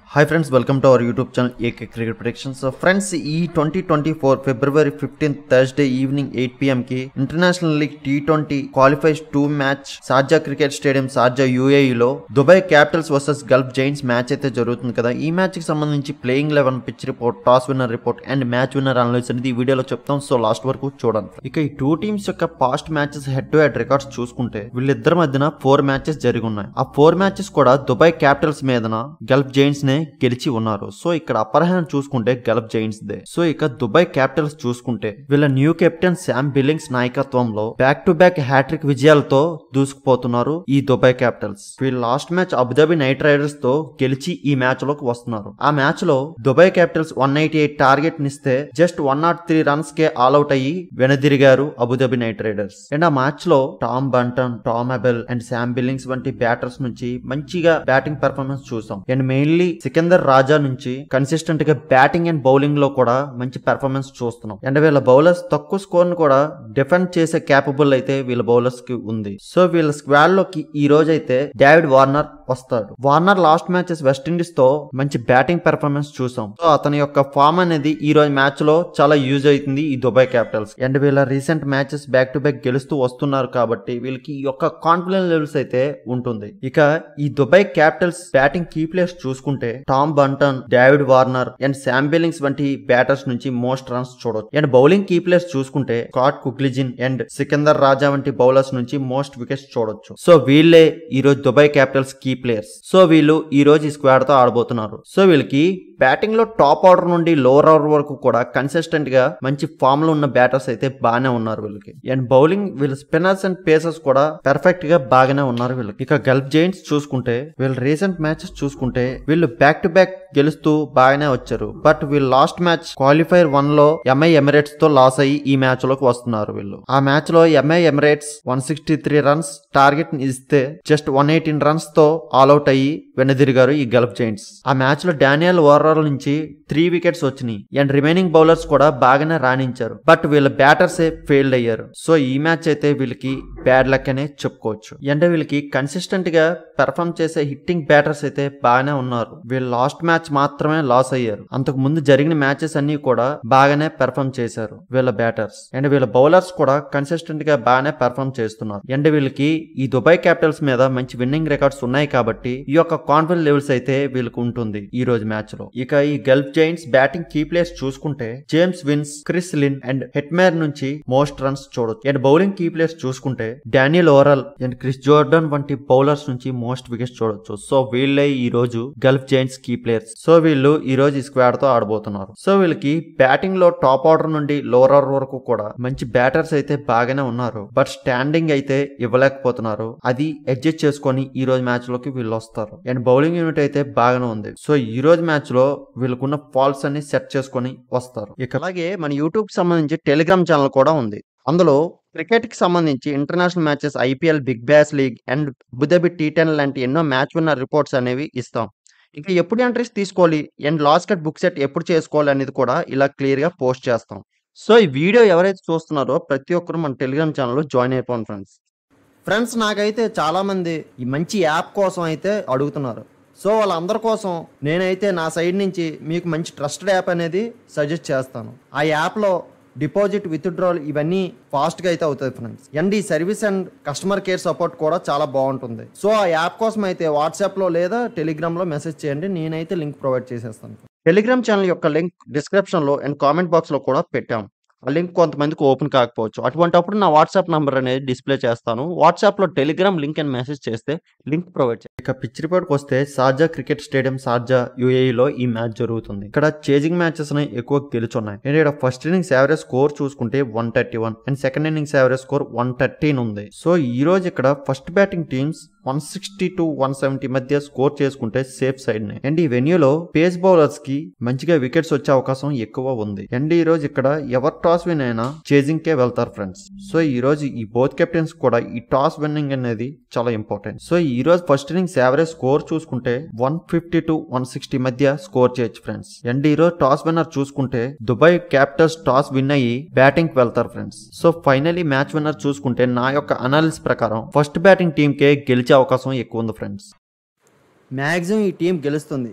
hi friends welcome to our YouTube channel AK cricket productions friends ఈ twenty twenty four February fifteenth Thursday evening eight PM కి international league T twenty qualifiers two match Sharjah cricket stadium Sharjah యూఏఈలో Dubai capitals versus gulf giants match అయితే జరుగుతుంది కదా ఈ match కి సంబంధించి playing eleven pitch report toss winner report and match winner analyse అనేది ఈ వీడియోలో చెప్తాం సో లాస్ట్ వరకు చూడండి ఇక ఈ టూ టీమ్స్ యొక్క past matches head to head records చూసుకుంటే వీళ్ళిద్దరి మధ్యన ఫోర్ మ్యాచెస్ జరిగి ఉన్నాయి ఆ ఫోర్ మ్యాచెస్ కూడా దుబాయ్ క్యాపిటల్స్ మీదన గల్ఫ్ జైంట్స్ నే గెలిచి ఉన్నారు సో ఇక్కడ అప్పర్ హ్యాండ్ చూసుకుంటే గల్ఫ్ జైంట్స్ దే సో ఇక దుబాయ్ క్యాపిటల్స్ చూసుకుంటే వీళ్ళ న్యూ కెప్టెన్ శామ్ బిల్లింగ్స్ నాయకత్వంలో బ్యాక్ టు బ్యాక్ హ్యాట్రిక్ విజయాలతో దూసుకుపోతున్నారు ఈ దుబాయ్ క్యాపిటల్స్ వీళ్ళ last match Abu Dhabi night Riders తో గెలిచి ఈ మ్యాచ్ లోకి వస్తున్నారు ఆ మ్యాచ్ లో Dubai capitals one eighty eight target నిస్తే just one not three runs కే ఆల్అౌట్ అయ్యి వెనదిరిగారు అబుదాబి నైట్ రైడర్స్ అండ్ ఆ మ్యాచ్ లో Tom Banton Tom Abell and Sam Billings వంటి బ్యాటర్స్ నుంచి మంచిగా బ్యాటింగ్ పెర్ఫార్మెన్స్ చూసాం అండ్ మెయిన్లీ సికందర్ రాజా నుంచి కన్సిస్టెంట్ గా బ్యాటింగ్ అండ్ బౌలింగ్ లో కూడా మంచి పెర్ఫార్మెన్స్ చూస్తున్నాం అండ్ వీళ్ళ బౌలర్స్ తక్కువ స్కోర్ ను కూడా డిఫెండ్ చేసే క్యాపబుల్ అయితే వీళ్ళ బౌలర్స్ కి ఉంది సో వీళ్ళ స్క్వాడ్ లోకి ఈ రోజు అయితే డేవిడ్ వార్నర్ వస్తాడు వార్నర్ లాస్ట్ మ్యాచెస్ వెస్టిండీస్ తో మంచి బ్యాటింగ్ పెర్ఫార్మెన్స్ చూసాం సో అతని యొక్క ఫామ్ అనేది ఈ రోజు మ్యాచ్ లో చాలా యూజ్ అవుతుంది ఈ దుబాయ్ క్యాపిటల్స్ అండ్ వీళ్ళ recent matches back to back గెలుస్తూ వస్తున్నారు కాబట్టి వీళ్ళకి ఈ యొక్క కాన్ఫిడెన్స్ లెవెల్స్ అయితే ఉంటుంది ఇక ఈ Dubai capitals batting key players చూసుకుంటే Tom Banton David Warner and Sam Billings వంటి బ్యాటర్స్ నుంచి మోస్ట్ రన్స్ చూడొచ్చు అండ్ బౌలింగ్ కీ ప్లేయర్స్ చూసుకుంటే Scott Kuggeleijn and Sikandar Raza వంటి బౌలర్స్ నుంచి మోస్ట్ వికెట్స్ చూడొచ్చు సో వీళ్ళే ఈ రోజు Dubai capitals key players so వీళ్ళు ఈ రోజు ఈ స్క్వాడ్ తో ఆడబోతున్నారు సో వీళ్ళకి బ్యాటింగ్ లో టాప్ ఆర్డర్ నుండి లోవర్ ఆర్డర్ వరకు కూడా కన్సిస్టెంట్ గా మంచి ఫామ్ లో ఉన్న బ్యాటర్స్ అయితే బాగానే ఉన్నారు వీళ్ళకి అండ్ బౌలింగ్ వీళ్ళ స్పిన్నర్స్ అండ్ పేసర్స్ కూడా పర్ఫెక్ట్ గా బాగానే ఉన్నారు వీళ్ళకి ఇక గల్ఫ్ జైంట్స్ చూసుకుంటే వీళ్ళ రీసెంట్ మ్యాచెస్ చూసుకుంటే వీళ్ళు బ్యాక్ టు బ్యాక్ గెలుస్తూ బాగానే వచ్చారు బట్ వీళ్ళు లాస్ట్ మ్యాచ్ క్వాలిఫైర్ వన్ లో ఎంఐ ఎమిరేట్స్ తో లాస్ అయ్యి ఈ మ్యాచ్ లోకి వస్తున్నారు వీళ్ళు ఆ మ్యాచ్ లో MI Emirates one sixty three runs target ఇస్తే జస్ట్ వన్ ఎయిటీన్ రన్స్ తో ఆల్అౌట్ అయ్యి వెనదిరిగారు ఈ గల్ఫ్ జైంట్స్ ఆ మ్యాచ్ లో డానియల్ ఓవరాల్ నుంచి త్రీ వికెట్స్ వచ్చినాయి అండ్ రిమైనింగ్ బౌలర్స్ కూడా బాగానే రాణించారు బట్ వీళ్ళ బ్యాటర్స్ ఏ ఫెయిల్డ్ అయ్యారు సో ఈ మ్యాచ్ అయితే వీళ్ళకి బ్యాడ్ లక్ అనే చెప్పుకోవచ్చు అండ్ వీళ్ళకి కన్సిస్టెంట్ గా పెర్ఫామ్ చేసే హిట్టింగ్ బ్యాటర్స్ అయితే బాగానే ఉన్నారు వీళ్ళు లాస్ట్ మ్యాచ్ మాత్రమే లాస్ అయ్యారు అంతకు ముందు జరిగిన మ్యాచెస్ అన్ని కూడా బాగానే పెర్ఫామ్ చేశారు వీళ్ళ బ్యాటర్స్ అండ్ వీళ్ళ బౌలర్స్ కూడా కన్సిస్టెంట్ గా బాగానే పెర్ఫామ్ చేస్తున్నారు అండ్ వీళ్ళకి ఈ దుబాయ్ క్యాపిటల్స్ మీద మంచి విన్నింగ్ రికార్డ్స్ ఉన్నాయి కాబట్టి ఈ యొక్క కాన్ఫిడెన్స్ లెవెల్స్ అయితే వీళ్ళకి ఉంటుంది ఈ రోజు మ్యాచ్ లో ఇక ఈ gulf giants batting key players చూసుకుంటే James Vince Chris Lynn and Hetmyer నుంచి మోస్ట్ రన్స్ చూడొచ్చు అండ్ బౌలింగ్ కీ ప్లేయర్స్ చూసుకుంటే Daniel Worrall and Chris Jordan వంటి బౌలర్స్ నుంచి మోస్ట్ వికెట్స్ చూడొచ్చు సో వీళ్ళే ఈ రోజు gulf giants key players so వీళ్ళు ఈ రోజు ఈ స్క్వాడ్ తో ఆడబోతున్నారు సో వీళ్ళకి బ్యాటింగ్ లో టాప్ ఆర్డర్ నుండి లోవర్ ఆర్డర్ వరకు కూడా మంచి బ్యాటర్స్ అయితే బాగానే ఉన్నారు బట్ స్టాండింగ్ అయితే ఇవ్వలేకపోతున్నారు అది అడ్జస్ట్ చేసుకొని ఈ రోజు మ్యాచ్ లోకి వీళ్ళు వస్తారు అండ్ బౌలింగ్ యూనిట్ అయితే బాగానే ఉంది సో ఈ రోజు మ్యాచ్ లో వీళ్ళకున్న ఫాల్స్ అన్ని సెట్ చేసుకొని వస్తారు ఇక అలాగే మన యూట్యూబ్ కి సంబంధించి టెలిగ్రామ్ ఛానల్ కూడా ఉంది అందులో క్రికెట్ కి సంబంధించి international matches IPL big bash league and Abu Dhabi T ten లాంటి ఎన్నో మ్యాచ్ విన్న రిపోర్ట్స్ అనేవి ఇస్తాం ఇంకా ఎప్పుడు ఎంట్రీస్ తీసుకోవాలి and last cut book set ఎప్పుడు చేసుకోవాలి అనేది కూడా ఇలా క్లియర్ గా పోస్ట్ చేస్తాం సో ఈ వీడియో ఎవరైతే చూస్తున్నారో ప్రతి ఒక్కరు మన టెలిగ్రామ్ ఛానల్లో జాయిన్ అయిపోండి ఫ్రెండ్స్ ఫ్రెండ్స్ నాకైతే చాలా మంది ఈ మంచి యాప్ కోసం అయితే అడుగుతున్నారు సో వాళ్ళందరి కోసం నేనైతే నా సైడ్ నుంచి మీకు మంచి ట్రస్టెడ్ యాప్ అనేది సజెస్ట్ చేస్తాను ఆ యాప్లో డిపాజిట్ విత్డ్రాల్ ఇవన్నీ ఫాస్ట్గా అయితే అవుతాయి ఫ్రెండ్స్ అండ్ ఈ service and customer care support కూడా చాలా బాగుంటుంది సో ఆ యాప్ కోసం అయితే వాట్సాప్లో లేదా టెలిగ్రామ్లో మెసేజ్ చేయండి నేనైతే లింక్ ప్రొవైడ్ చేసేస్తాను టెలిగ్రామ్ ఛానల్ యొక్క లింక్ డిస్క్రిప్షన్లో అండ్ కామెంట్ బాక్స్లో కూడా పెట్టాం ఆ లింక్ కొంతమందికి ఓపెన్ కాకపోవచ్చు అటువంటప్పుడు నా వాట్సాప్ నంబర్ అనేది డిస్ప్లే చేస్తాను వాట్సాప్లో టెలిగ్రామ్ లింక్ అని మెసేజ్ చేస్తే లింక్ ప్రొవైడ్ చేస్తాను ఇక పిచ్ రిపోర్ట్కి వస్తే సార్జా క్రికెట్ స్టేడియం సార్జా యూఏఈలో ఈ మ్యాచ్ జరుగుతుంది ఇక్కడ చేజింగ్ మ్యాచెస్ ని ఎక్కువ గెలుచున్నాయి అండ్ ఇక్కడ ఫస్ట్ ఇన్నింగ్స్ యావరేజ్ స్కోర్ చూసుకుంటే one thirty one and second innings average score one thirteen ఉంది సో ఈ రోజు ఇక్కడ first batting teams one sixty two one seventy మధ్య స్కోర్ చేసుకుంటే సేఫ్ సైడ్ నే అండ్ ఈ వెన్యూలో పేస్ బౌలర్స్ కి మంచిగా వికెట్స్ వచ్చే అవకాశం ఎక్కువ ఉంది అండ్ ఈ రోజు ఇక్కడ ఎవరు టాస్ విన్ అయినా చేజింగ్ కే వెళ్తారు ఫ్రెండ్స్ సో ఈ రోజు ఈ బోత్ కెప్టెన్స్ కూడా ఈ టాస్ విన్నింగ్ అనేది చాలా ఇంపార్టెంట్ సో ఈ రోజు ఫస్ట్ ఇన్నింగ్స్ యావరేజ్ స్కోర్ చూసుకుంటే one fifty two one sixty మధ్య స్కోర్ చేయొచ్చు ఫ్రెండ్స్ అండ్ ఈ రోజు టాస్ విన్నర్ చూసుకుంటే దుబాయ్ క్యాపిటల్స్ టాస్ విన్ అయ్యి బ్యాటింగ్ కి వెళ్తారు friends so finally match winner చూసుకుంటే నా యొక్క అనాలిసిస్ ప్రకారం ఫస్ట్ బ్యాటింగ్ టీమ్ కే గెలిచే అవకాశం ఎక్కువ ఉంది ఫ్రెండ్స్ మ్యాక్సిమం ఈ టీం గెలుస్తుంది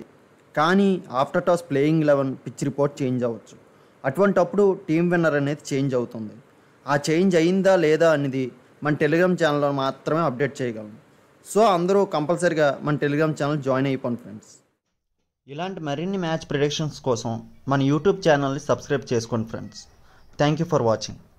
కానీ after toss playing eleven pitch report change అవ్వచ్చు అటువంటప్పుడు టీం విన్నర్ అనేది చేంజ్ అవుతుంది ఆ చేంజ్ అయిందా లేదా అనేది మన టెలిగ్రామ్ ఛానల్లో మాత్రమే అప్డేట్ చేయగలం సో అందరూ కంపల్సరిగా మన టెలిగ్రామ్ ఛానల్ జాయిన్ అయిపోండి ఫ్రెండ్స్ ఇలాంటి మరిన్ని మ్యాచ్ ప్రిడిక్షన్స్ కోసం మన యూట్యూబ్ ఛానల్ని సబ్స్క్రైబ్ చేసుకోండి friends thank you for watching